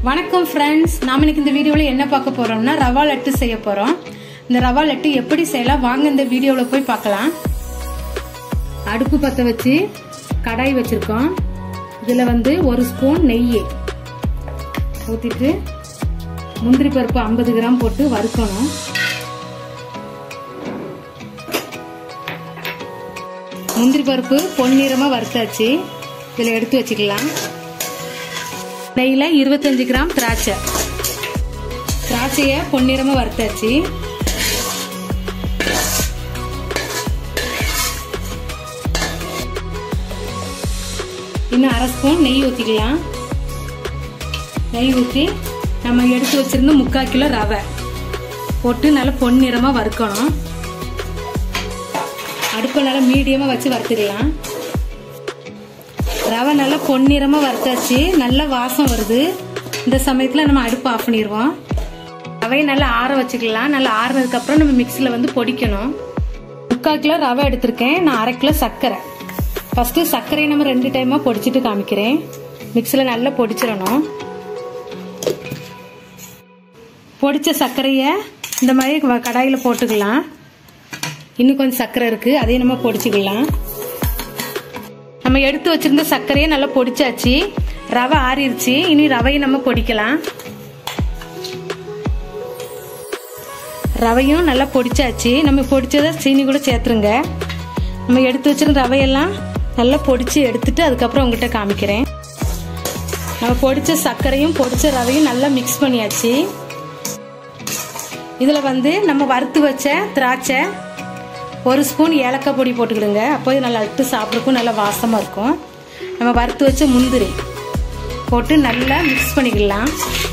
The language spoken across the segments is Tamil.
வணக்கம் ஃப்ரெண்ட்ஸ் நாம இன்னைக்கு இந்த வீடியோவில் என்ன பார்க்க போறோம்னா ரவா லட்டு செய்ய போறோம் இந்த ரவா லட்டு எப்படி செய்யலாம் வாங்க இந்த வீடியோவில் போய் பார்க்கலாம் அடுப்பு பற்ற வச்சு கடாய் வச்சிருக்கோம் இதில் வந்து ஒரு ஸ்பூன் நெய் ஊற்றிட்டு முந்திரி பருப்பு ஐம்பது கிராம் போட்டு வறுக்கணும் முந்திரி பருப்பு பொன்னிறமாக வறுத்தாச்சு இதில் எடுத்து வச்சுக்கலாம் நெய்யில் இருபத்தஞ்சு கிராம் திராட்சை திராட்சையை பொன்னிறமாக வறுத்தாச்சு இன்னும் அரை ஸ்பூன் நெய் ஊற்றிக்கலாம் நெய் ஊற்றி நம்ம எடுத்து வச்சிருந்த முக்கால் கிலோ ரவை போட்டு நல்லா பொன்னிறமாக வறுக்கணும் அடுப்பை நல்லா மீடியமாக வச்சு வறுத்துக்கலாம் ரவை நல்லா பொன்னிறமாக வறுத்தாச்சு நல்ல வாசம் வருது இந்த சமயத்தில் நம்ம அடுப்பு ஆஃப் பண்ணிடுவோம் ரவையை நல்லா ஆற வச்சுக்கலாம் நல்லா ஆறுனதுக்கப்புறம் நம்ம மிக்சியில் வந்து பொடிக்கணும் முக்கால் கிலோ ரவை எடுத்திருக்கேன் நான் அரை கிலோ சர்க்கரை ஃபஸ்ட்டு சர்க்கரையை நம்ம ரெண்டு டைமாக பொடிச்சிட்டு காமிக்கிறேன் மிக்சியில் நல்லா பொடிச்சிடணும் பொடிச்ச சர்க்கரையை இந்த மாதிரி கடாயில் போட்டுக்கலாம் இன்னும் கொஞ்சம் சர்க்கரை இருக்குது அதையும் நம்ம பொடிச்சிக்கலாம் நம்ம எடுத்து வச்சிருந்த சர்க்கரையை நல்லா பொடிச்சாச்சு ரவை ஆறிடுச்சு இனி ரவையை நம்ம பொடிக்கலாம் ரவையும் நல்லா பொடிச்சாச்சு நம்ம பொடிச்சதை சீனி கூட சேர்த்துருங்க நம்ம எடுத்து வச்சிருந்த ரவையெல்லாம் நல்லா பொடிச்சு எடுத்துட்டு அதுக்கப்புறம் உங்ககிட்ட காமிக்கிறேன் நம்ம பொடிச்ச சர்க்கரையும் பொடிச்ச ரவையும் நல்லா மிக்ஸ் பண்ணியாச்சு இதில் வந்து நம்ம வறுத்து வச்ச திராட்சை ஒரு ஸ்பூன் ஏலக்காய் பொடி போட்டுக்கிடுங்க அப்போ நல்லா இட்டு சாப்பிட்றக்கும் நல்லா வாசமாக இருக்கும் நம்ம வறுத்து வச்ச முந்திரி போட்டு நல்லா மிக்ஸ் பண்ணிக்கலாம்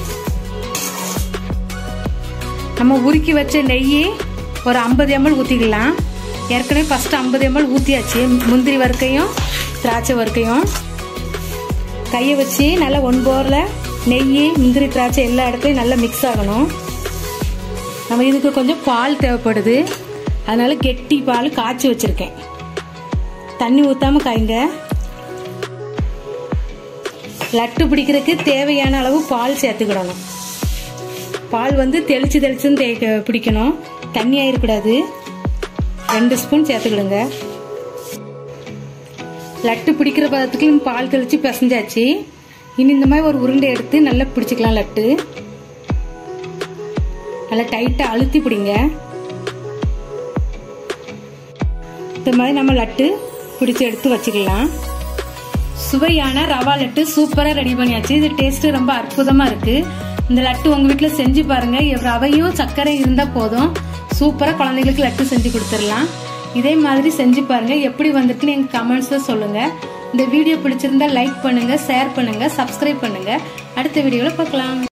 நம்ம உருக்கி வச்ச நெய் ஒரு ஐம்பது எம்எல் ஊற்றிக்கலாம் ஏற்கனவே ஃபஸ்ட்டு ஐம்பது எம்எல் ஊற்றியாச்சு முந்திரி வறுக்கையும் திராட்சை வறுக்கையும் கையை வச்சு நல்லா ஒன் போரில் நெய் முந்திரி திராட்சை எல்லா இடத்துலையும் நல்லா மிக்ஸ் ஆகணும் நம்ம இதுக்கு கொஞ்சம் பால் தேவைப்படுது அதனால கெட்டி பால் காய்ச்சி வச்சிருக்கேன் தண்ணி ஊத்தாம காய்ங்க லட்டு பிடிக்கிறதுக்கு தேவையான அளவு பால் சேர்த்துக்கிடணும் பால் வந்து தெளிச்சு தெளிச்சுன்னு தே பிடிக்கணும் தண்ணி ஆயிடக்கூடாது ரெண்டு ஸ்பூன் சேர்த்துக்கிடுங்க லட்டு பிடிக்கிற பதத்துக்கு பால் தெளிச்சு பிசைஞ்சாச்சு இனி இந்த மாதிரி ஒரு உருண்டை எடுத்து நல்லா பிடிச்சிக்கலாம் லட்டு நல்லா டைட்டாக அழுத்தி பிடிங்க இந்த மாதிரி நம்ம லட்டு பிடிச்சி எடுத்து வச்சுக்கலாம் சுவையான ரவா லட்டு சூப்பராக ரெடி பண்ணியாச்சு இது டேஸ்ட்டு ரொம்ப அற்புதமாக இருக்குது இந்த லட்டு உங்கள் வீட்டில் செஞ்சு பாருங்கள் ரவையும் சர்க்கரை இருந்தால் போதும் சூப்பராக குழந்தைங்களுக்கு லட்டு செஞ்சு கொடுத்துடலாம் இதே மாதிரி செஞ்சு பாருங்கள் எப்படி வந்துட்டுன்னு எங்கள் கமெண்ட்ஸில் சொல்லுங்கள் இந்த வீடியோ பிடிச்சிருந்தா லைக் பண்ணுங்கள் ஷேர் பண்ணுங்கள் சப்ஸ்கிரைப் பண்ணுங்கள் அடுத்த வீடியோவில் பார்க்கலாம்